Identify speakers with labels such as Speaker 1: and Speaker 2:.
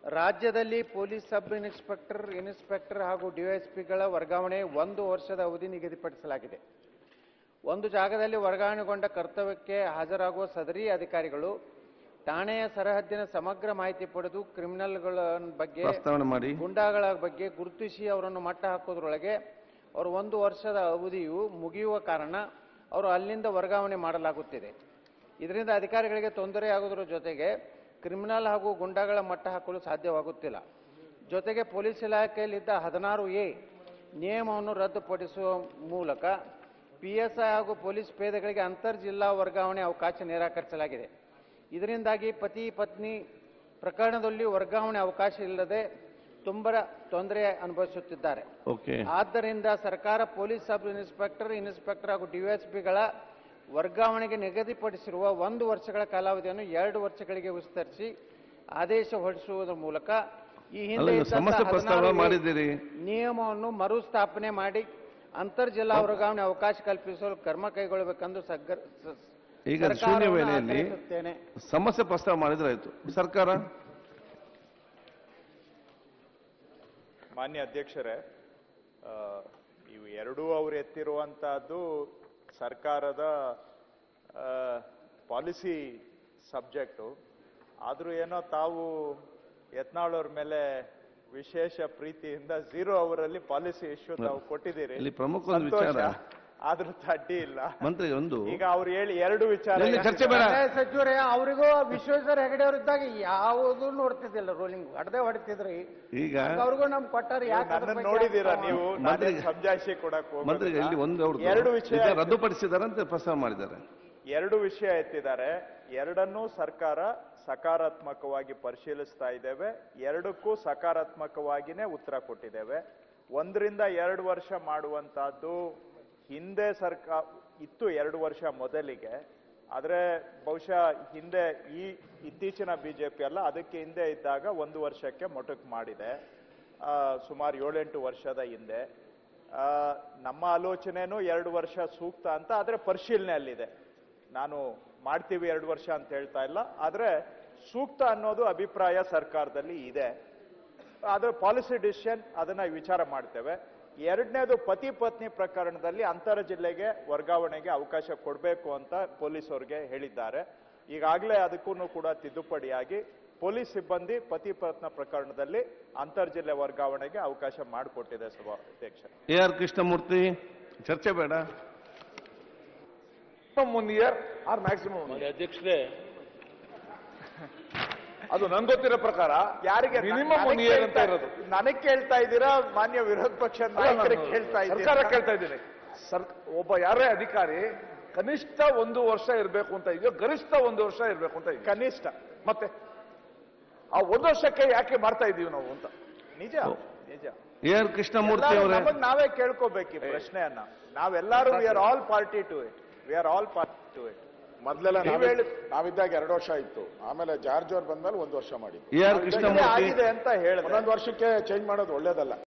Speaker 1: ರಾಜ್ಯದಲ್ಲಿ police sub inspector inspector ಹಾಗೂ ಡಿವೈಎಸ್ಪಿಗಳ ವರ್ಗಾವಣೆ ಒಂದು ವರ್ಷದ ಅವಧಿ ನಿಗದಿಪಡಿಸಲಾಗಿದೆ ಒಂದು ಜಾಗದಲ್ಲಿ ವರ್ಗಾವಣೆಗೊಂಡ ಕರ್ತವ್ಯಕ್ಕೆ ಹಾಜರಾಗುವ ಸದರಿ ಅಧಿಕಾರಿಗಳು ಠಾಣೆಯ ಸರಹದ್ದಿನ ಸಮಗ್ರ ಮಾಹಿತಿ ಪಡೆದು ಕ್ರಿಮಿನಲ್ಗಳ ಬಗ್ಗೆ
Speaker 2: ಪ್ರಸ್ತಾವನೆ ಮಾಡಿ
Speaker 1: ಗುಂಡಾಗಳ ಬಗ್ಗೆ ಗುರುತಿಸಿ ಅವರನ್ನು ಮಟ್ಟ ಹಾಕೋದ್ರೊಳಗೆ ಅವರು ಒಂದು ವರ್ಷದ ಅವಧಿಯು ಮುಗಿಯುವ ಕಾರಣ ಅವರು ಅಲ್ಲಿಂದ ವರ್ಗಾವಣೆ ಮಾಡಲಾಗುತ್ತಿದೆ ಇದರಿಂದ ಅಧಿಕಾರಿಗಳಿಗೆ ತೊಂದರೆಯಾಗುವುದರ ಜೊತೆಗೆ ಕ್ರಿಮಿನಲ್ ಹಾಗೂ ಗುಂಡಾಗಳ ಮಟ್ಟ ಹಾಕಲು ಸಾಧ್ಯವಾಗುತ್ತಿಲ್ಲ ಜೊತೆಗೆ ಪೊಲೀಸ್ ಇಲಾಖೆಯಲ್ಲಿದ್ದ ಹದಿನಾರು ಎ ನಿಯಮವನ್ನು ರದ್ದುಪಡಿಸುವ ಮೂಲಕ ಪಿಎಸ್ಐ ಹಾಗೂ ಪೊಲೀಸ್ ಪೇದೆಗಳಿಗೆ ಅಂತರ್ ಜಿಲ್ಲಾ ವರ್ಗಾವಣೆ ಅವಕಾಶ ನಿರಾಕರಿಸಲಾಗಿದೆ ಇದರಿಂದಾಗಿ ಪತಿ ಪತ್ನಿ ಪ್ರಕರಣದಲ್ಲಿ ವರ್ಗಾವಣೆ ಅವಕಾಶ ಇಲ್ಲದೆ ತುಂಬ ತೊಂದರೆ ಅನುಭವಿಸುತ್ತಿದ್ದಾರೆ
Speaker 2: ಓಕೆ
Speaker 1: ಆದ್ದರಿಂದ ಸರ್ಕಾರ ಪೊಲೀಸ್ ಸಬ್ ಇನ್ಸ್ಪೆಕ್ಟರ್ ಇನ್ಸ್ಪೆಕ್ಟರ್ ಹಾಗೂ ಡಿವೈಎಸ್ಪಿಗಳ ವರ್ಗಾವಣೆಗೆ ನಿಗದಿಪಡಿಸಿರುವ ಒಂದು ವರ್ಷಗಳ ಕಾಲಾವಧಿಯನ್ನು ಎರಡು ವರ್ಷಗಳಿಗೆ ವಿಸ್ತರಿಸಿ ಆದೇಶ ಹೊರಡಿಸುವುದರ ಮೂಲಕ ಈ
Speaker 2: ಅಲ್ಲ
Speaker 1: ಹಿಂದೆ
Speaker 2: ನೀವು
Speaker 1: ಇದ್ದಂಥ
Speaker 2: ಸಮಸ್ಯೆ ಪ್ರಸ್ತಾವ
Speaker 1: 16
Speaker 2: ಮಾಡಿದ್ದೀರಿ
Speaker 1: ನಿಯಮವನ್ನು ಮರುಸ್ಥಾಪನೆ ಮಾಡಿ ಅಂತರ್ ಜಿಲ್ಲಾ ವರ್ಗಾವಣೆ ಅವಕಾಶ ಕಲ್ಪಿಸಲು ಕ್ರಮ ಕೈಗೊಳ್ಳಬೇಕೆಂದು ಸಗ್ಗ- ಸ-
Speaker 2: ಈಗ
Speaker 1: ಸರ್ಕಾರವನ್ನು
Speaker 2: ಶೂನ್ಯ ವೇಳೆಯಲ್ಲಿ
Speaker 1: ಆಗ್ರಹಿಸುತ್ತೇನೆ.
Speaker 2: ಸಮಸ್ಯೆ ಪ್ರಸ್ತಾವ ಮಾಡಿದ್ರೆ ಆಯ್ತು ಸರ್ಕಾರ
Speaker 3: ಮಾನ್ಯ ಅಧ್ಯಕ್ಷರೇ ಆ, ಇವು ಎರಡೂ ಅವ್ರು ಎತ್ತಿರುವಂತಹದ್ದು ಸರ್ಕಾರದ ಪಾಲಿಸಿ ಸಬ್ಜೆಕ್ಟು ಆದರೂ ಏನೋ ತಾವು ಯತ್ನಾಳ್ ಮೇಲೆ ವಿಶೇಷ ಪ್ರೀತಿಯಿಂದ ಝೀರೋ ಅವರಲ್ಲಿ ಪಾಲಿಸಿ ಇಶ್ಯೂ ತಾವು ಕೊಟ್ಟಿದ್ದೀರಿ
Speaker 2: ಇಲ್ಲಿ ಪ್ರಮುಖ ಒಂದು
Speaker 3: ಸಂತೋಷ.
Speaker 2: ವಿಚಾರ.
Speaker 3: ಆದ್ರೂ ಅಡ್ಡಿ ಇಲ್ಲ
Speaker 2: ಮಂತ್ರಿ ಒಂದು
Speaker 3: ಈಗ ಅವ್ರು ಹೇಳಿ ಎರಡು ವಿಚಾರ
Speaker 2: ಎಲ್ಲಿ ಚರ್ಚೆ ಬೇಡ.
Speaker 1: ಕಂದಾಯ ಸಚಿವರೇ ಅವರಿಗೂ ವಿಶ್ವೇಶ್ವರ ಹೆಗಡೆ ಅವರಿದ್ದಾಗ ಯಾವುದು ನೋಡ್ತಿದ್ದಿಲ್ಲ ರೂಲಿಂಗ್ ಹೊಡೆದೇ ಹೊಡಿತಿದ್ರಿ
Speaker 2: ಈಗ
Speaker 1: ಅವ್ರಿಗೂ ನಮ್ ಕೊಟ್ಟಾರ ಯಾಕೆ ಅದ್ರ
Speaker 3: ನನ್ನನ್ನು
Speaker 1: ಬಗ್ಗೆ
Speaker 3: ನೋಡಿದ್ದೀರಾ
Speaker 1: ಆಗ್ತಾವ?
Speaker 3: ನೀವು
Speaker 2: ಮಂತ್ರಿ-
Speaker 3: ನಾನೇನ್ ಸಮಜಾಯಿಷಿ ಕೊಡಕ್
Speaker 2: ಮಂತ್ರಿ
Speaker 3: ಹೋಗೋದಿಲ್ಲ.
Speaker 2: ಇಲ್ಲಿ ಒಂದು ಅವ್ರದ್ದು
Speaker 3: ಎರಡು ವಿಷಯ
Speaker 2: ಈಗ ರದ್ದುಪಡಿಸಿದಾರಂತೆ ಪ್ರಸ್ತಾವ ಮಾಡಿದ್ದಾರೆ
Speaker 3: ಎರಡು ವಿಷಯ ಎತ್ತಿದ್ದಾರೆ ಎರಡನ್ನೂ ಸರ್ಕಾರ ಸಕಾರಾತ್ಮಕವಾಗಿ ಪರಿಶೀಲಿಸ್ತಾ ಇದ್ದೇವೆ ಎರಡಕ್ಕೂ ಸಕಾರಾತ್ಮಕವಾಗಿನೇ ಉತ್ತರ ಕೊಟ್ಟಿದ್ದೇವೆ ಒಂದರಿಂದ ಎರಡು ವರ್ಷ ಮಾಡುವಂತಹದ್ದು ಹಿಂದೆ ಸರ್ಕಾರ ಇತ್ತು ಎರಡು ವರ್ಷ ಮೊದಲಿಗೆ ಆದ್ರೆ ಬಹುಶಃ ಹಿಂದೆ ಈ ಇತ್ತೀಚಿನ ಬಿಜೆಪಿ ಅಲ್ಲ ಅದಕ್ಕೆ ಹಿಂದೆ ಇದ್ದಾಗ ಒಂದು ವರ್ಷಕ್ಕೆ ಮೊಟಕು ಮಾಡಿದೆ ಆ, ಸುಮಾರು ಏಳೆಂಟು ವರ್ಷದ ಹಿಂದೆ ಆ, ನಮ್ಮ ಆಲೋಚನೆನೂ ಎರಡು ವರ್ಷ ಸೂಕ್ತ ಅಂತ ಆದ್ರೆ ಪರಿಶೀಲನೆಯಲ್ಲಿದೆ ನಾನು ಮಾಡ್ತೀವಿ ಎರಡು ವರ್ಷ ಅಂತ ಹೇಳ್ತಾ ಇಲ್ಲ ಆದ್ರೆ ಸೂಕ್ತ ಅನ್ನೋದು ಅಭಿಪ್ರಾಯ ಸರ್ಕಾರದಲ್ಲಿ ಇದೆ ಆದ್ರೆ ಪಾಲಿಸಿ ಡಿಸಿಷನ್ ಅದನ್ನ ವಿಚಾರ ಮಾಡ್ತೇವೆ ಎರಡನೇದು ಪತಿ ಪತ್ನಿ ಪ್ರಕರಣದಲ್ಲಿ ಅಂತರ ಜಿಲ್ಲೆಗೆ ವರ್ಗಾವಣೆಗೆ ಅವಕಾಶ ಕೊಡಬೇಕು ಅಂತ ಪೊಲೀಸ್ ಅವ್ರಿಗೆ ಹೇಳಿದ್ದಾರೆ ಈಗಾಗಲೇ ಅದಕ್ಕೂ ಕೂಡ ತಿದ್ದುಪಡಿಯಾಗಿ ಪೊಲೀಸ್ ಸಿಬ್ಬಂದಿ ಪತಿ ಪತ್ನ ಪ್ರಕರಣದಲ್ಲಿ ಅಂತರ್ ಜಿಲ್ಲೆ ವರ್ಗಾವಣೆಗೆ ಅವಕಾಶ ಮಾಡಿಕೊಟ್ಟಿದೆ ಸಭಾಧ್ಯಕ್ಷ
Speaker 2: ಎ ಆರ್ ಕೃಷ್ಣಮೂರ್ತಿ ಚರ್ಚೆ ಬೇಡ
Speaker 4: ಒನ್ ಇಯರ್ ಆರ್ ಮ್ಯಾಕ್ಸಿಮಮ್
Speaker 5: ಅಧ್ಯಕ್ಷರೇ
Speaker 4: ಅದು ನನ್ ಗೊತ್ತಿರೋ ಪ್ರಕಾರ
Speaker 3: ಯಾರಿಗೆ
Speaker 4: ಮಿನಿಮಮ್ ಒನ್ ಇಯರ್ ಅಂತ ಇರೋದು
Speaker 3: ನನಗ್ ಕೇಳ್ತಾ ಇದ್ದೀರಾ ಮಾನ್ಯ ವಿರೋಧ ಪಕ್ಷದ
Speaker 4: ಅಲ್ಲ, ನಾನು
Speaker 3: ನಾಯಕರಿಗೆ ಕೇಳ್ತಾ
Speaker 4: ಸರ್ಕಾರ
Speaker 3: ಇದ್ದೀರಾ
Speaker 4: ಕೇಳ್ತಾ ಇದ್ದೀನಿ ಸರ್ ಒಬ್ಬ ಯಾರೇ ಅಧಿಕಾರಿ ಕನಿಷ್ಠ ಒಂದು ವರ್ಷ ಇರಬೇಕು ಅಂತ ಇದೆಯೋ ಗರಿಷ್ಠ ಒಂದು ವರ್ಷ ಇರಬೇಕು ಅಂತ ಇದೆಯೋ
Speaker 3: ಕನಿಷ್ಠ
Speaker 4: ಮತ್ತೆ ಆ ಒಂದು ವರ್ಷಕ್ಕೆ ಯಾಕೆ ಮಾಡ್ತಾ ಇದೀವಿ ನಾವು ಅಂತ
Speaker 3: ನಿಜ ನಿಜ
Speaker 2: ಎ ಆರ್ ಕೃಷ್ಣಮೂರ್ತಿ
Speaker 3: ಎಲ್ಲರೂ
Speaker 2: ಅವರೇ
Speaker 3: ನಮಗ್ ನಾವೇ ಕೇಳ್ಕೋಬೇಕು ಈ ಪ್ರಶ್ನೆಯನ್ನ ನಾವೆಲ್ಲರೂ we are all party to it we are all party to it
Speaker 6: ಮೊದಲೆಲ್ಲ
Speaker 3: ನೀವ್
Speaker 6: ನಾವೇ
Speaker 3: ಹೇಳಿ-
Speaker 6: ನಾವಿದ್ದಾಗ ಎರಡು ವರ್ಷ ಇತ್ತು ಆಮೇಲೆ ಜಾರ್ಜ್ ಅವ್ರು ಬಂದ್ಮೇಲೆ ಒಂದು ವರ್ಷ ಮಾಡಿದ್ದು
Speaker 2: ಎ ಆರ್
Speaker 3: ಇದೇ
Speaker 2: ಕೃಷ್ಣಮೂರ್ತಿ
Speaker 3: ಆಗಿದೆ ಅಂತ ಹೇಳಿದ್ರೆ
Speaker 6: ಒಂದೊಂದು ವರ್ಷಕ್ಕೆ ಚೇಂಜ್ ಮಾಡೋದು ಒಳ್ಳೇದಲ್ಲ